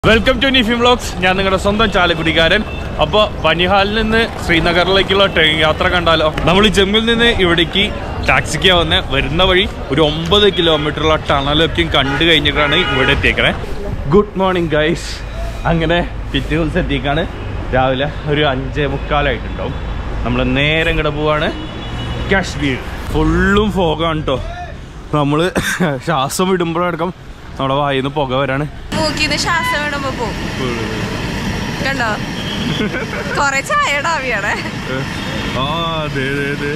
Welcome to Nifi vlogs ഞാൻ നിങ്ങളുടെ സ്വന്തം ചാലക്കുടിക്കാരൻ അപ്പോൾ ബനിഹാലിൽ നിന്ന് ശ്രീനഗറിലേക്കുള്ള ട്രെയിൻ യാത്ര കണ്ടാലോ നമ്മൾ ജമ്മിൽ നിന്ന് ഇവിടേക്ക് ടാക്സിക്ക് വന്ന് വരുന്ന വഴി ഒരു ഒമ്പത് കിലോമീറ്ററുള്ള ടണലൊക്കെയും കണ്ടു കഴിഞ്ഞിട്ടാണ് ഇവിടെ എത്തിയേക്കണേ ഗുഡ് മോർണിംഗ് ഗൈസ് അങ്ങനെ പിറ്റേ ദിവസം എത്തിയേക്കാണ് രാവിലെ ഒരു അഞ്ചേ മുക്കാലായിട്ടുണ്ടാവും നമ്മൾ നേരെ ഇങ്ങോട്ട് പോവാണ് കാശ്മീർ ഫുള്ളും ഫോഗാണ് കേട്ടോ നമ്മൾ ശ്വാസം വിടുമ്പോഴടക്കം നമ്മുടെ വായിൽ നിന്ന് പുക വരാണ് മൂക്കിന്ന് ശ്വാസം വിടുമ്പോ പോവും കണ്ടോ കൊറേ ചായയുടെ ആവിയാണ് ആ അതെ അതെ അതെ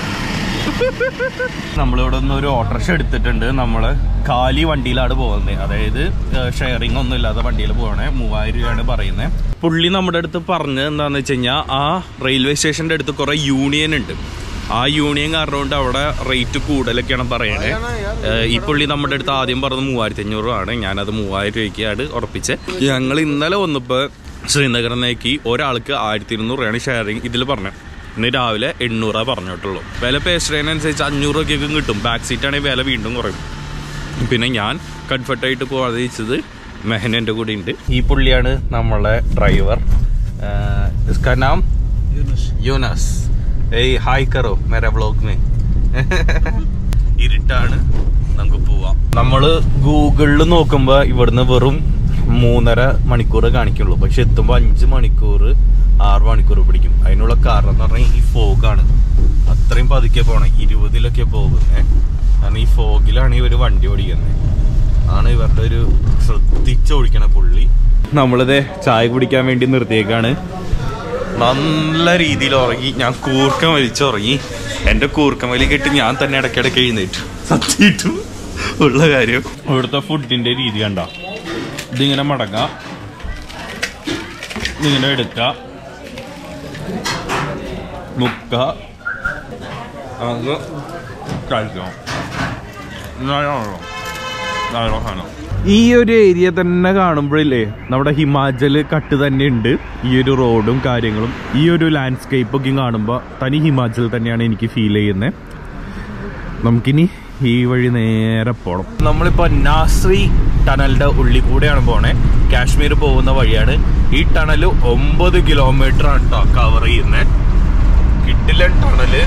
നമ്മളിവിടെ നിന്ന് ഒരു ഓട്ടോറിക്ഷ എടുത്തിട്ടുണ്ട് നമ്മള് കാലി വണ്ടിയിലാണ് പോകുന്നത് അതായത് ഷെയറിംഗ് ഒന്നും ഇല്ലാത്ത വണ്ടിയിൽ പോകണേ മൂവായിരം രൂപയാണ് പറയുന്നത് പുള്ളി നമ്മുടെ അടുത്ത് പറഞ്ഞത് എന്താണെന്ന് വെച്ച് കഴിഞ്ഞാൽ ആ റെയിൽവേ സ്റ്റേഷൻ്റെ അടുത്ത് കുറേ യൂണിയൻ ഉണ്ട് ആ യൂണിയൻ കാരണം കൊണ്ട് അവിടെ റേറ്റ് കൂടുതലൊക്കെയാണ് പറയണേ ഏഹ് ഈ പുള്ളി നമ്മുടെ അടുത്ത് ആദ്യം പറഞ്ഞത് മൂവായിരത്തി അഞ്ഞൂറ് ആണ് ഞാനത് മൂവായിരം രൂപയ്ക്കാണ് ഉറപ്പിച്ചത് ഞങ്ങൾ ഇന്നലെ വന്നപ്പോൾ ശ്രീനഗറിലേക്ക് ഒരാൾക്ക് ആയിരത്തി ഇരുന്നൂറ് രൂപയാണ് ഷെയറിങ് ഇതിൽ പറഞ്ഞത് ഇന്ന് രാവിലെ എണ്ണൂറാ പറഞ്ഞിട്ടുള്ളൂ വില പേസ്ട്രേനനുസരിച്ച് അഞ്ഞൂറ് രൂപയ്ക്കൊക്കെ കിട്ടും ബാക്ക് സീറ്റ് ആണെങ്കിൽ വില വീണ്ടും കുറയും പിന്നെ ഞാൻ കംഫർട്ടായിട്ട് പോകാതെ വെച്ചത് മെഹൻ എൻ്റെ കൂടെ ഉണ്ട് ഈ പുള്ളിയാണ് നമ്മളെ ഡ്രൈവർ इसका नाम യൂനസ് ഏയ് ഹായ് കറോ മേരെ വ്ളോഗ് മേ ഇരുട്ടാണ് നമുക്ക് പോവാം നമ്മള് ഗൂഗിളിൽ നോക്കുമ്പോ ഇവിടുന്ന് വെറും മൂന്നര മണിക്കൂർ കാണിക്കുള്ളൂ പക്ഷെ എത്തുമ്പോ അഞ്ച് മണിക്കൂർ ആറ് മണിക്കൂർ പിടിക്കും അതിനുള്ള കാരണം എന്ന് പറഞ്ഞാൽ ഈ ഫോഗാണ് അത്രയും പതുക്കെ പോണേ ഇരുപതിലൊക്കെ പോകുന്നേ കാരണം ഈ ഫോഗിലാണ് ഇവർ വണ്ടി ഓടിക്കുന്നത് ആണ് ഇവരുടെ ഒരു ശ്രദ്ധിച്ച് ഓടിക്കണ പുള്ളി നമ്മളിത് ചായ കുടിക്കാൻ വേണ്ടി നിർത്തിയേക്കാണ് നല്ല രീതിയിൽ ഉറങ്ങി ഞാൻ കൂർക്കം വലിച്ചുറങ്ങി എന്റെ കൂർക്കം വലി കെട്ടി ഞാൻ തന്നെ ഇടയ്ക്കിടയ്ക്ക് എഴുന്നേറ്റു സത്യയിട്ടു ഉള്ള കാര്യം ഇവിടുത്തെ ഫുഡിന്റെ രീതി കണ്ട ഇതിങ്ങനെ മടങ്ങ ഇതിങ്ങനെ എടുക്ക മുക്ക അത് കഴിക്കണം നല്ലതാണല്ലോ. നല്ല സാധനം. ഈ ഒരു ഏരിയ തന്നെ കാണുമ്പോഴില്ലേ നമ്മുടെ ഹിമാചൽ കട്ട് തന്നെ ഉണ്ട് ഈ ഒരു റോഡും കാര്യങ്ങളും ഈ ഒരു ലാൻഡ്സ്കേപ്പ് ഒക്കെ കാണുമ്പോൾ തനി ഹിമാചൽ തന്നെയാണ് എനിക്ക് ഫീൽ ചെയ്യുന്നത് നമുക്കിനി ഈ വഴി നേരെ പോകണം നമ്മളിപ്പോൾ നാസ്രി ടണലിന്റെ ഉള്ളിൽ കൂടെയാണ് പോണേ കാശ്മീർ പോകുന്ന വഴിയാണ് ഈ ടണൽ ഒമ്പത് കിലോമീറ്റർ ആണ് കേട്ടോ കവർ ചെയ്യുന്നത് കിഡിലൻ ടണല്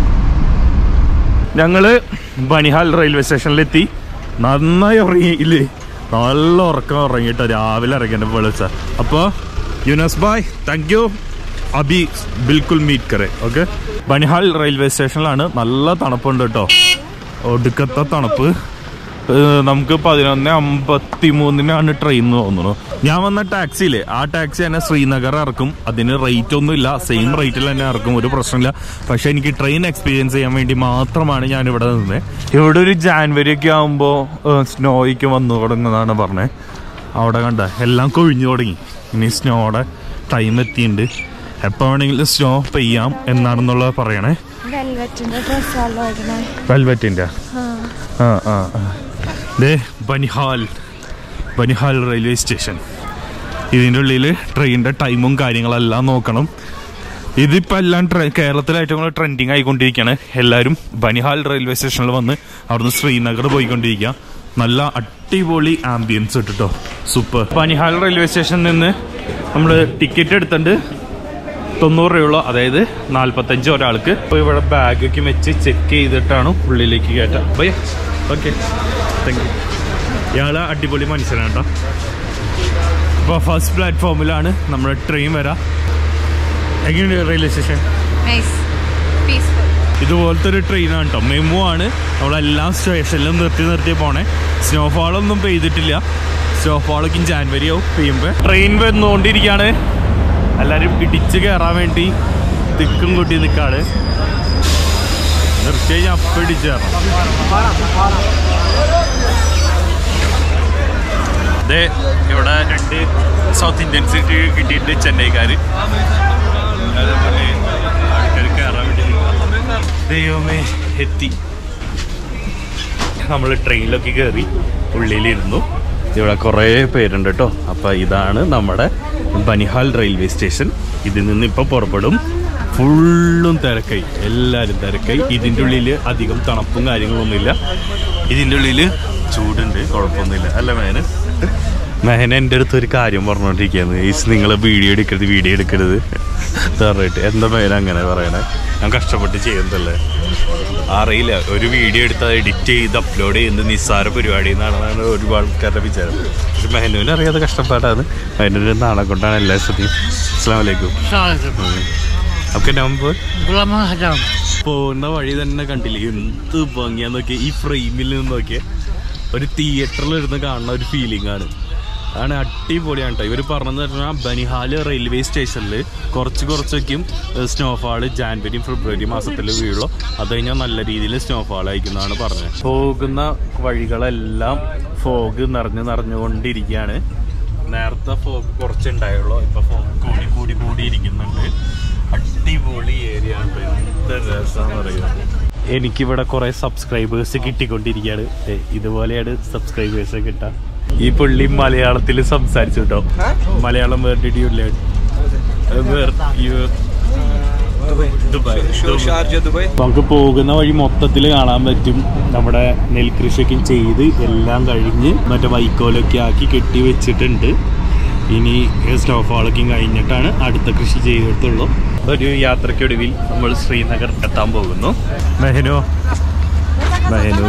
ഞങ്ങള് ബനിഹാൽ റെയിൽവേ സ്റ്റേഷനിലെത്തി നന്നായി ഉറങ്ങിയില്ലേ നല്ല ഉറക്കം ഉറങ്ങിട്ടോ രാവിലെ ഇറങ്ങിയ വിളിച്ച അപ്പോൾ യുനസ് ബായ് താങ്ക് യു അബി ബിൽക്കുൽ മീറ്റ് കറെ ഓക്കെ ബനിഹാൽ റെയിൽവേ സ്റ്റേഷനിലാണ് നല്ല തണുപ്പുണ്ട് കേട്ടോ ഒടുക്കത്തെ തണുപ്പ് ഏഹ് നമുക്ക് പതിനൊന്ന് അമ്പത്തി മൂന്നിനാണ് ട്രെയിൻ തോന്നുന്നു ഞാൻ വന്ന ടാക്സിയില്ലേ ആ ടാക്സി തന്നെ ശ്രീനഗർ ഇറക്കും അതിന് റേറ്റ് ഒന്നും ഇല്ല സെയിം റേറ്റിൽ തന്നെ ഇറക്കും ഒരു പ്രശ്നമില്ല പക്ഷെ എനിക്ക് ട്രെയിൻ എക്സ്പീരിയൻസ് ചെയ്യാൻ വേണ്ടി മാത്രമാണ് ഞാൻ ഇവിടെ നിന്നത് ഇവിടെ ഒരു ജാൻവരി ഒക്കെ ആകുമ്പോൾ സ്നോയ്ക്ക് വന്നു തുടങ്ങുന്നതാണ് പറഞ്ഞത് അവിടെ കണ്ട എല്ലാം കൊഴിഞ്ഞു തുടങ്ങി ഇനി സ്നോയുടെ ടൈം എത്തിയിട്ടുണ്ട് എപ്പോൾ വേണമെങ്കിലും സ്നോ പെയ്യാം എന്നാണെന്നുള്ളത് പറയണേ വെൽവെറ്റിന്റെ ഡ്രസ്സല്ലോ ഇടണേ വെൽവെറ്റിൻ്റെ ആ ആ ആ. ദേ ബനിഹാൽ ബനിഹാൽ റെയിൽവേ സ്റ്റേഷൻ ഇതിൻ്റെ ഉള്ളിൽ ട്രെയിനിൻ്റെ ടൈമും കാര്യങ്ങളെല്ലാം നോക്കണം ഇതിപ്പോൾ എല്ലാം ട്രെ കേരളത്തിൽ ഏറ്റവും കൂടുതൽ ട്രെൻഡിങ് ആയിക്കൊണ്ടിരിക്കുകയാണ് എല്ലാവരും ബനിഹാൽ റെയിൽവേ സ്റ്റേഷനിൽ വന്ന് അവിടുന്ന് ശ്രീനഗർ പോയിക്കൊണ്ടിരിക്കുക നല്ല അടിപൊളി ആംബിയൻസ് ഇട്ടിട്ടോ സൂപ്പർ ബനിഹാൽ റെയിൽവേ സ്റ്റേഷനിൽ നിന്ന് നമ്മൾ ടിക്കറ്റ് എടുത്തിട്ടുണ്ട് തൊണ്ണൂറ് രൂപയുള്ളൂ അതായത് നാൽപ്പത്തഞ്ച് ഒരാൾക്ക് അപ്പോൾ ഇവിടെ ബാഗൊക്കെ വെച്ച് ചെക്ക് ചെയ്തിട്ടാണ് ഉള്ളിലേക്ക് കയറ്റാം ബൈ ഓക്കെ താങ്ക് യു ഇയാൾ അടിപൊളി മനുഷ്യനാണ് കേട്ടോ അപ്പോൾ ഫസ്റ്റ് പ്ലാറ്റ്ഫോമിലാണ് നമ്മുടെ ട്രെയിൻ വരാം എങ്ങനെയുണ്ട് റെയിൽവേ സ്റ്റേഷൻ നൈസ് പീസ്ഫുൾ ഇതുപോലത്തെ ഒരു ട്രെയിനാണ് കേട്ടോ മെമു ആണ് നമ്മളെല്ലാം സ്റ്റേഷനിലും നിർത്തി നിർത്തി പോണേ സ്നോഫാളൊന്നും പെയ്തിട്ടില്ല സ്നോഫാളൊക്കെ ജാൻവരി ആവും പെയ്യുമ്പോൾ ട്രെയിൻ വന്നുകൊണ്ടിരിക്കുകയാണ് എല്ലാവരും ഇടിച്ച് കയറാൻ വേണ്ടി തിക്കും കൂട്ടി നിൽക്കാണ് നിർത്തി കഴിഞ്ഞാൽ അപ്പം ഇടിച്ച് കയറണം അതെ ഇവിടെ രണ്ട് സൗത്ത് ഇന്ത്യൻസ് കിട്ടിയിട്ട് ചെന്നൈക്കാർ അതേപോലെ ആൾക്കാർ കയറാൻ വേണ്ടി നിൽക്കുക. ദൈവമേ എത്തി നമ്മൾ ട്രെയിനിലൊക്കെ കയറി ഉള്ളിലിരുന്നു ഇവിടെ കുറേ പേരുണ്ട് കേട്ടോ അപ്പോൾ ഇതാണ് നമ്മുടെ ബനിഹാൽ റെയിൽവേ സ്റ്റേഷൻ ഇതിൽ നിന്ന് ഇപ്പോൾ പുറപ്പെടും ഫുള്ളും തിരക്കായി എല്ലാവരും തിരക്കായി ഇതിൻ്റെ ഉള്ളിൽ അധികം തണുപ്പും കാര്യങ്ങളൊന്നുമില്ല ഇതിൻ്റെ ഉള്ളിൽ ചൂടുണ്ട് കുഴപ്പമൊന്നുമില്ല അല്ല മേന് മെഹന എൻ്റെ അടുത്ത് ഒരു കാര്യം പറഞ്ഞുകൊണ്ടിരിക്കുകയാണ് ഈസ് നിങ്ങൾ വീഡിയോ എടുക്കരുത് വീഡിയോ എടുക്കരുത് എന്ന് പറഞ്ഞിട്ട് എന്താ മെഹന അങ്ങനെ പറയണേ ഞാൻ കഷ്ടപ്പെട്ട് ചെയ്യുന്നതല്ലേ അറിയില്ല ഒരു വീഡിയോ എടുത്ത് അത് എഡിറ്റ് ചെയ്ത് അപ്ലോഡ് ചെയ്യുന്നത് നിസ്സാര പരിപാടി എന്നാണ് ഒരുപാട് ആൾക്കാരുടെ വിചാരം പക്ഷെ മെഹനുവിന് അറിയാതെ കഷ്ടപ്പാടാണ് മെഹനുവിന് നാളെ കൊണ്ടാണ് എല്ലാ സ്ഥിതിയും അസ്സാം വലൈക്കും നമുക്ക് നമ്പർ Gulam Hadam. പോകുന്ന വഴി തന്നെ കണ്ടില്ലേ എന്ത് ഭംഗിയാ നോക്കിയ ഈ ഫ്രെയിമിൽ നിന്ന് നോക്കിയ ഒരു തിയേറ്ററിൽ ഇരുന്ന് കാണുന്ന ഒരു ഫീലിംഗ് ആണ് അതാണ് അടിപൊളിയാണ് കേട്ടോ ഇവർ പറഞ്ഞതെന്ന് പറഞ്ഞാൽ ബനിഹാല് റെയിൽവേ സ്റ്റേഷനിൽ കുറച്ച് കുറച്ചൊക്കെയും സ്നോഫാൾ ജാൻവരി ഫെബ്രുവരി മാസത്തിൽ വീഴുള്ളൂ അത് കഴിഞ്ഞാൽ നല്ല രീതിയിൽ സ്നോഫാൾ അയക്കുന്നതാണ് പറഞ്ഞത് പോകുന്ന വഴികളെല്ലാം ഫോഗ് നിറഞ്ഞ് നിറഞ്ഞുകൊണ്ടിരിക്കുകയാണ് നേരത്തെ ഫോഗ് കുറച്ചുണ്ടായുള്ളൂ ഇപ്പൊ ഫോഗ് കൂടി കൂടി കൂടി ഇരിക്കുന്നുണ്ട് അടിപൊളി ഏരിയ ആണ് ട്ടോ. എന്ത് രസമാണെന്ന് അറിയാം എനിക്കിവിടെ കുറെ സബ്സ്ക്രൈബേഴ്സ് കിട്ടിക്കൊണ്ടിരിക്കുകയാണ് ദേ, ഇതുപോലെയാണ് സബ്സ്ക്രൈബേഴ്സ് കിട്ടുക ഈ പുള്ളി മലയാളത്തിൽ സംസാരിച്ചു കേട്ടോ മലയാളം വേർഡിഡിയില്ല ദുബായ് ദുബായ് നമുക്ക് പോകുന്ന വഴി മൊത്തത്തിൽ കാണാൻ പറ്റും നമ്മുടെ നെൽകൃഷിയൊക്കെ ചെയ്ത് എല്ലാം കഴിഞ്ഞ് മറ്റേ വൈക്കോലൊക്കെ ആക്കി കെട്ടി വെച്ചിട്ടുണ്ട് ഇനി സ്നോഫാളൊക്കെ കഴിഞ്ഞിട്ടാണ് അടുത്ത കൃഷി ചെയ്തിട്ടുള്ളൂ ഒരു യാത്രയ്ക്കൊടുവിൽ നമ്മൾ ശ്രീനഗർ എത്താൻ പോകുന്നു മെഹനു മെഹനു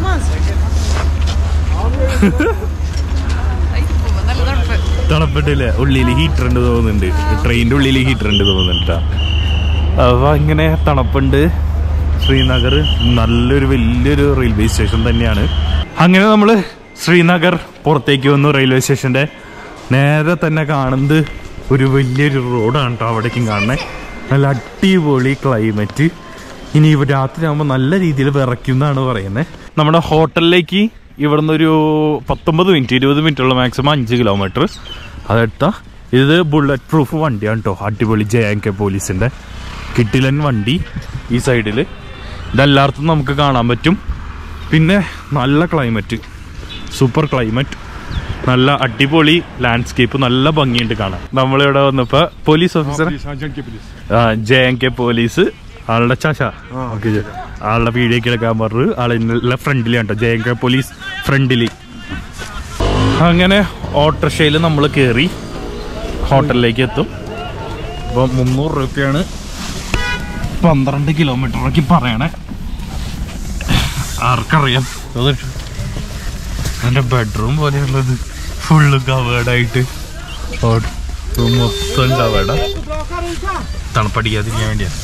നല്ല തണുപ്പ് തണുപ്പിട്ടില്ലേ ഉള്ളിൽ ഹീറ്റർ ഉണ്ട് തോന്നുന്നുണ്ട് ട്രെയിനിന്റെ ഉള്ളിൽ ഹീറ്റർ ഉണ്ട് തോന്നുന്നുണ്ട് ട്ടാ. അപ്പൊ ഇങ്ങനെ തണുപ്പുണ്ട് ശ്രീനഗർ നല്ലൊരു വലിയൊരു റെയിൽവേ സ്റ്റേഷൻ തന്നെയാണ് അങ്ങനെ നമ്മൾ ശ്രീനഗർ പുറത്തേക്ക് വന്നു റെയിൽവേ സ്റ്റേഷന്റെ നേരെ തന്നെ കാണുന്നത് ഒരു വലിയൊരു റോഡാണ് കേട്ടോ അവിടേക്കും കാണുന്നത് നല്ല അടിപൊളി ക്ലൈമറ്റ് ഇനി ഇവ രാത്രി ആകുമ്പോൾ നല്ല രീതിയിൽ വിറയ്ക്കുന്നതാണ് പറയുന്നത് നമ്മുടെ ഹോട്ടലിലേക്ക് ഇവിടുന്ന് ഒരു പത്തൊമ്പത് മിനിറ്റ് ഇരുപത് മിനിറ്റ് ഉള്ള മാക്സിമം അഞ്ച് കിലോമീറ്റർ അതെടുത്ത ഇത് ബുള്ളറ്റ് പ്രൂഫ് വണ്ടിയാണ് കേട്ടോ അടിപൊളി ജെ എൻ കെ പോലീസിൻ്റെ കിട്ടിലൻ വണ്ടി ഈ സൈഡിൽ ഇതെല്ലായിടത്തും നമുക്ക് കാണാൻ പറ്റും പിന്നെ നല്ല ക്ലൈമറ്റ് സൂപ്പർ ക്ലൈമറ്റ് നല്ല അടിപൊളി ലാൻഡ്സ്കേപ്പ് നല്ല ഭംഗിയുണ്ട് കാണാൻ നമ്മളിവിടെ വന്നപ്പോൾ police officer J N K police ആളുടെ ചാച്ച ഓക്കെ ആളുടെ വീഡിയോ ഒക്കെ എടുക്കാൻ പറഞ്ഞു ആളെ ഫ്രണ്ടിലാണ് കേട്ടോ ജെ എൻ കെ പോലീസ് ഫ്രണ്ടിൽ അങ്ങനെ ഓട്ടോറിക്ഷയിൽ നമ്മൾ കയറി ഹോട്ടലിലേക്ക് എത്തും അപ്പോൾ മുന്നൂറ് രൂപയാണ് പന്ത്രണ്ട് കിലോമീറ്ററൊക്കെ പറയണേ ആർക്കറിയാം അതൊരു എൻ്റെ ബെഡ്റൂം പോലെയുള്ളത് ഫുള്ള് കവേർഡായിട്ട് റൂം മൊത്തം കവേർഡാ തണുപ്പടിക്കാതിരിക്കാൻ വേണ്ടിയാ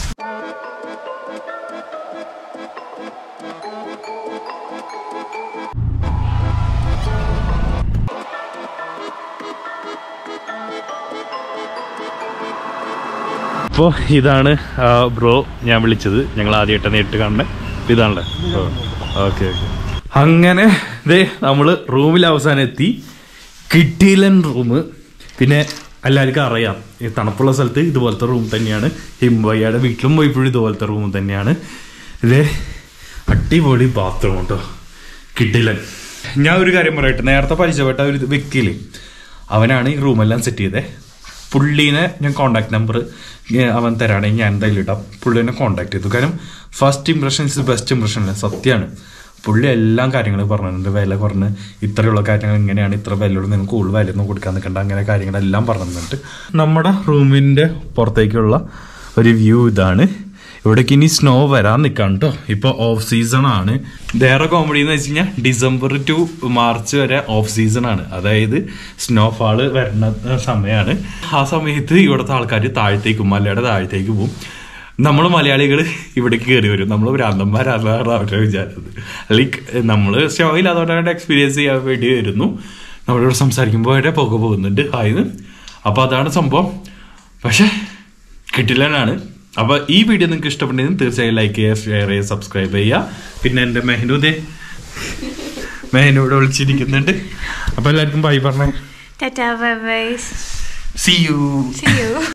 അപ്പോൾ ഇതാണ് ബ്രോ ഞാൻ വിളിച്ചത് ഞങ്ങൾ ആദ്യമായിട്ട് നേരിട്ട് കാണണേ ഇതാണല്ലേ ഓക്കെ ഓക്കെ അങ്ങനെ ദേ നമ്മൾ റൂമിൽ അവസാനം എത്തി കിട്ടിയില്ലൻ റൂം പിന്നെ എല്ലാവർക്കും അറിയാം ഈ തണുപ്പുള്ള സ്ഥലത്ത് ഇതുപോലത്തെ റൂം തന്നെയാണ് ഹിംബയ്യയുടെ വീട്ടിലും പോയപ്പോഴും ഇതുപോലത്തെ റൂം തന്നെയാണ് ഇതേ അടിപൊളി ബാത്റൂം കേട്ടോ കിട്ടിയില്ലൻ ഞാൻ ഒരു കാര്യം പറയട്ടെ നേരത്തെ പരിചയപ്പെട്ട ഒരു വ്യക്തിയില്ലേ അവനാണ് ഈ റൂമെല്ലാം സെറ്റ് ചെയ്തേ പുള്ളീനെ ഞാൻ കോണ്ടാക്ട് നമ്പർ അവൻ തരാണെങ്കിൽ ഞാൻ എന്തായാലും ഇടാം പുള്ളീനെ കോണ്ടാക്ട് ചെയ്തു കാരണം first impression is best impression അല്ലേ സത്യമാണ് പുള്ളി എല്ലാ കാര്യങ്ങളും പറഞ്ഞിട്ടുണ്ട് വില കുറഞ്ഞ് ഇത്രയുള്ള കാര്യങ്ങൾ ഇങ്ങനെയാണ് ഇത്ര വിലയുള്ള നിങ്ങൾക്ക് കൂടുതൽ വിലയൊന്നും കൊടുക്കാൻ നിൽക്കണ്ട അങ്ങനെ കാര്യങ്ങളെല്ലാം പറഞ്ഞിട്ടുണ്ട് നമ്മുടെ റൂമിൻ്റെ പുറത്തേക്കുള്ള ഒരു വ്യൂ ഇതാണ് ഇവിടേക്ക് ഇനി സ്നോ വരാൻ നിൽക്കാം കേട്ടോ ഇപ്പൊ ഓഫ് സീസൺ ആണ് വേറെ കോമഡി എന്ന് വെച്ച് കഴിഞ്ഞാൽ ഡിസംബർ ടു മാർച്ച് വരെ ഓഫ് സീസൺ ആണ് അതായത് സ്നോഫാള് വരുന്ന സമയമാണ് ആ സമയത്ത് ഇവിടുത്തെ ആൾക്കാർ താഴത്തേക്ക് മലയുടെ താഴത്തേക്ക് പോകും നമ്മൾ മലയാളികൾ ഇവിടേക്ക് കയറി വരും നമ്മൾ ഭ്രാന്തന്മാരാണ് അവരുടെ വിചാരിച്ചത് ലൈക്ക് നമ്മൾ സ്റ്റോയിൽ അതുകൊണ്ടാണ് എക്സ്പീരിയൻസ് ചെയ്യാൻ വേണ്ടി വരുന്നു നമ്മളിവിടെ സംസാരിക്കുമ്പോൾ അവിടെ പുക പോകുന്നുണ്ട് ആയത് അപ്പോൾ അതാണ് സംഭവം പക്ഷെ കിട്ടില്ലാനാണ് അപ്പൊ ഈ വീഡിയോ നിങ്ങൾക്ക് ഇഷ്ടപ്പെട്ടെങ്കിൽ തീർച്ചയായും ലൈക്ക് ചെയ്യുക ഷെയർ ചെയ്യുക സബ്സ്ക്രൈബ് ചെയ്യുക പിന്നെ എൻ്റെ മെഹനുദേ മെഹനൂടെ വിളിച്ചിരിക്കുന്നുണ്ട് അപ്പൊ എല്ലാവർക്കും ബൈ പറഞ്ഞേ ടാറ്റാ bye bye see you See you.